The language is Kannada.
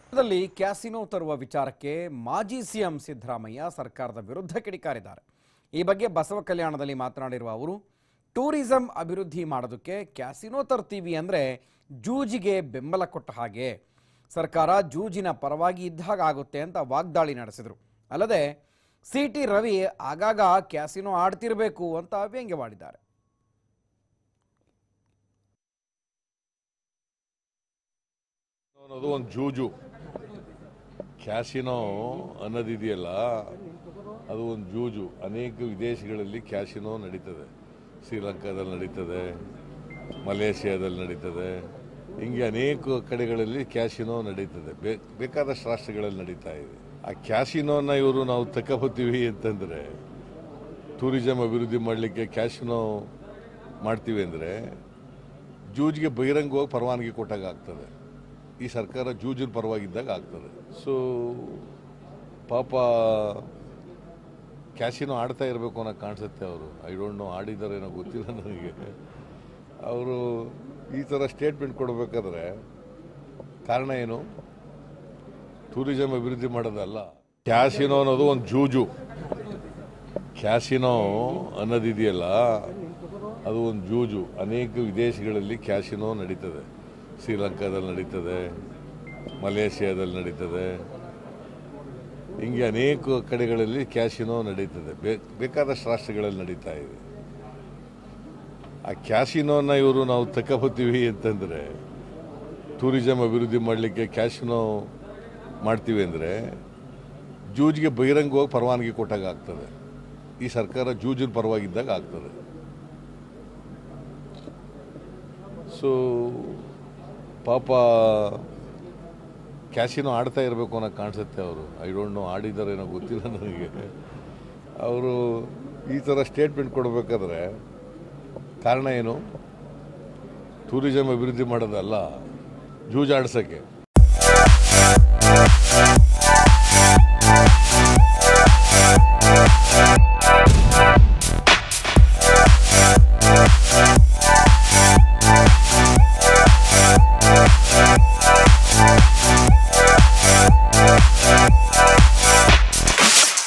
ರಾಜ್ಯದಲ್ಲಿ ಕ್ಯಾಸಿನೋ ತರುವ ವಿಚಾರಕ್ಕೆ ಮಾಜಿ ಸಿಎಂ ಸಿದ್ದರಾಮಯ್ಯ ಸರ್ಕಾರದ ವಿರುದ್ಧ ಕಿಡಿಕಾರಿದ್ದಾರೆ ಈ ಬಗ್ಗೆ ಬಸವ ಕಲ್ಯಾಣದಲ್ಲಿ ಮಾತನಾಡಿರುವ ಅವರು ಟೂರಿಸಂ ಅಭಿವೃದ್ಧಿ ಮಾಡೋದಕ್ಕೆ ಕ್ಯಾಸಿನೋ ತರ್ತೀವಿ ಅಂದರೆ ಜೂಜಿಗೆ ಬೆಂಬಲ ಕೊಟ್ಟ ಹಾಗೆ ಸರ್ಕಾರ ಜೂಜಿನ ಪರವಾಗಿ ಇದ್ದಾಗ ಆಗುತ್ತೆ ಅಂತ ವಾಗ್ದಾಳಿ ನಡೆಸಿದರು ಅಲ್ಲದೆ ಸಿ ಟಿ ರವಿ ಆಗಾಗ ಕ್ಯಾಸಿನೋ ಆಡ್ತಿರಬೇಕು ಅಂತ ವ್ಯಂಗ್ಯವಾಡಿದ್ದಾರೆ ಅನ್ನೋದು ಒಂದು ಜೂಜು ಕ್ಯಾಸಿನೋ ಅನ್ನೋದಿದೆಯಲ್ಲ ಅದು ಒಂದು ಜೂಜು ಅನೇಕ ವಿದೇಶಗಳಲ್ಲಿ ಕ್ಯಾಸಿನೋ ನಡೀತದೆ ಶ್ರೀಲಂಕಾದಲ್ಲಿ ನಡೀತದೆ ಮಲೇಷಿಯಾದಲ್ಲಿ ನಡೀತದೆ ಹಿಂಗೆ ಅನೇಕ ಕಡೆಗಳಲ್ಲಿ ಕ್ಯಾಸಿನೋ ನಡೀತದೆ ಬೇ ಬೇಕಾದಷ್ಟು ರಾಷ್ಟ್ರಗಳಲ್ಲಿ ನಡೀತಾ ಇದೆ ಆ ಕ್ಯಾಸಿನೋನ ಇವರು ನಾವು ತಗೋತೀವಿ ಅಂತಂದರೆ ಟೂರಿಸಂ ಅಭಿವೃದ್ಧಿ ಮಾಡಲಿಕ್ಕೆ ಕ್ಯಾಸಿನೋ ಮಾಡ್ತೀವಿ ಅಂದರೆ ಜೂಜ್ಗೆ ಬಹಿರಂಗವಾಗಿ ಪರವಾನಗಿ ಕೊಟ್ಟಾಗ ಆಗ್ತದೆ ಈ ಸರ್ಕಾರ ಜೂಜಿನ ಪರವಾಗಿದ್ದಾಗ ಆಗ್ತದೆ ಸೊ ಪಾಪ ಕ್ಯಾಸಿನೋ ಆಡ್ತಾ ಇರಬೇಕು ಅನ್ನೋ ಕಾಣಿಸುತ್ತೆ ಅವರು ಐ ಡೋಂಟ್ ನೋ ಆಡಿದಾರೇನೋ ಗೊತ್ತಿಲ್ಲ ನನಗೆ ಅವರು ಈ ಥರ ಸ್ಟೇಟ್ಮೆಂಟ್ ಕೊಡಬೇಕಾದ್ರೆ ಕಾರಣ ಏನು ಟೂರಿಸಂ ಅಭಿವೃದ್ಧಿ ಮಾಡೋದಲ್ಲ ಕ್ಯಾಸಿನೋ ಅನ್ನೋದು ಒಂದು ಜೂಜು ಕ್ಯಾಸಿನೋ ಅನ್ನೋದಿದೆಯಲ್ಲ ಅದು ಒಂದು ಜೂಜು ಅನೇಕ ವಿದೇಶಗಳಲ್ಲಿ ಕ್ಯಾಸಿನೋ ನಡೀತದೆ ಶ್ರೀಲಂಕಾದಲ್ಲಿ ನಡೀತದೆ ಮಲೇಷಿಯಾದಲ್ಲಿ ನಡೀತದೆ ಹಿಂಗೆ ಅನೇಕ ಕಡೆಗಳಲ್ಲಿ ಕ್ಯಾಸಿನೋ ನಡೀತದೆ ಬೇ ಬೇಕಾದಷ್ಟು ರಾಷ್ಟ್ರಗಳಲ್ಲಿ ನಡೀತಾ ಇದೆ ಆ ಕ್ಯಾಸಿನೋನ ಇವರು ನಾವು ತಗೋತೀವಿ ಅಂತಂದರೆ ಟೂರಿಸಂ ಅಭಿವೃದ್ಧಿ ಮಾಡಲಿಕ್ಕೆ ಕ್ಯಾಸಿನೋ ಮಾಡ್ತೀವಿ ಅಂದರೆ ಜೂಜ್ಗೆ ಬಹಿರಂಗವಾಗಿ ಪರವಾನಗಿ ಕೊಟ್ಟಾಗ ಆಗ್ತದೆ ಈ ಸರ್ಕಾರ ಜೂಜಿನ ಪರವಾಗಿದ್ದಾಗ ಆಗ್ತದೆ ಸೊ ಪಾಪ ಕ್ಯಾಸಿನೋ ಆಡ್ತಾ ಇರಬೇಕು ಅನ್ನೋ ಕಾಣಿಸುತ್ತೆ ಅವರು ಐ ಡೋಂಟ್ ನೋ ಆಡಿದಾರೇನೋ ಗೊತ್ತಿಲ್ಲ ನನಗೆ ಅವರು ಈ ಥರ ಸ್ಟೇಟ್ಮೆಂಟ್ ಕೊಡಬೇಕಾದ್ರೆ ಕಾರಣ ಏನು ಟೂರಿಸಂ ಅಭಿವೃದ್ಧಿ ಮಾಡೋದಲ್ಲ ಜೂಜಾಡ್ಸೋಕ್ಕೆ